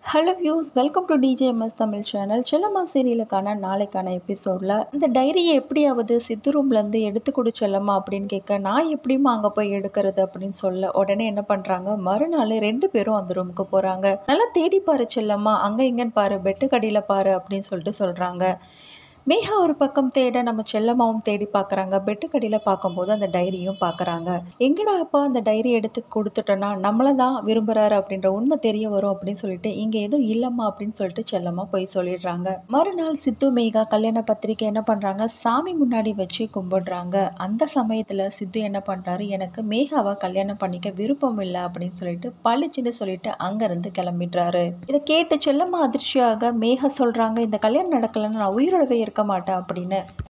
hello views welcome to DJMS Tamil channel Chellamma சீரியலுக்கான நாளைக்கான எபிசோடில் இந்த டைரியை எப்படியாவது சித்து ரூம்லேருந்து எடுத்து கொடு செல்லம்மா அப்படின்னு கேட்க நான் எப்படிம்மா அங்கே போய் எடுக்கிறது அப்படின்னு சொல்ல உடனே என்ன பண்ணுறாங்க மறுநாள் ரெண்டு பேரும் அந்த ரூமுக்கு போகிறாங்க நல்லா தேடி பாரு செல்லம்மா அங்கே இங்கேன்னு பாரு பெட்டு கடியில் பாரு அப்படின்னு சொல்லிட்டு சொல்கிறாங்க மேகா ஒரு பக்கம் தேட நம்ம செல்லம்மாவும் தேடி பார்க்குறாங்க பெட்டுக்கடியில் பார்க்கும்போது அந்த டைரியும் பார்க்குறாங்க எங்கடா அப்பா அந்த டைரி எடுத்து கொடுத்துட்டோன்னா நம்மளை தான் விரும்புகிறாரு அப்படின்ற உண்மை தெரிய வரும் அப்படின்னு சொல்லிட்டு இங்கே எதுவும் இல்லைம்மா அப்படின்னு சொல்லிட்டு செல்லம்மா போய் சொல்லிடுறாங்க மறுநாள் சித்து மேகா கல்யாண பத்திரிக்கை என்ன பண்ணுறாங்க சாமி முன்னாடி வச்சு கும்பிடுறாங்க அந்த சமயத்தில் சித்து என்ன பண்ணுறாரு எனக்கு மேகாவை கல்யாணம் பண்ணிக்க விருப்பம் இல்லை அப்படின்னு சொல்லிட்டு பளிச்சுன்னு சொல்லிட்டு அங்கேருந்து கிளம்பிடுறாரு இதை கேட்டு செல்லம்மா அதிர்ச்சியாக மேகா சொல்கிறாங்க இந்த கல்யாணம் நடக்கலைன்னு நான் உயிரோடவே இருக்க மாட்டேன் அப்படின்னு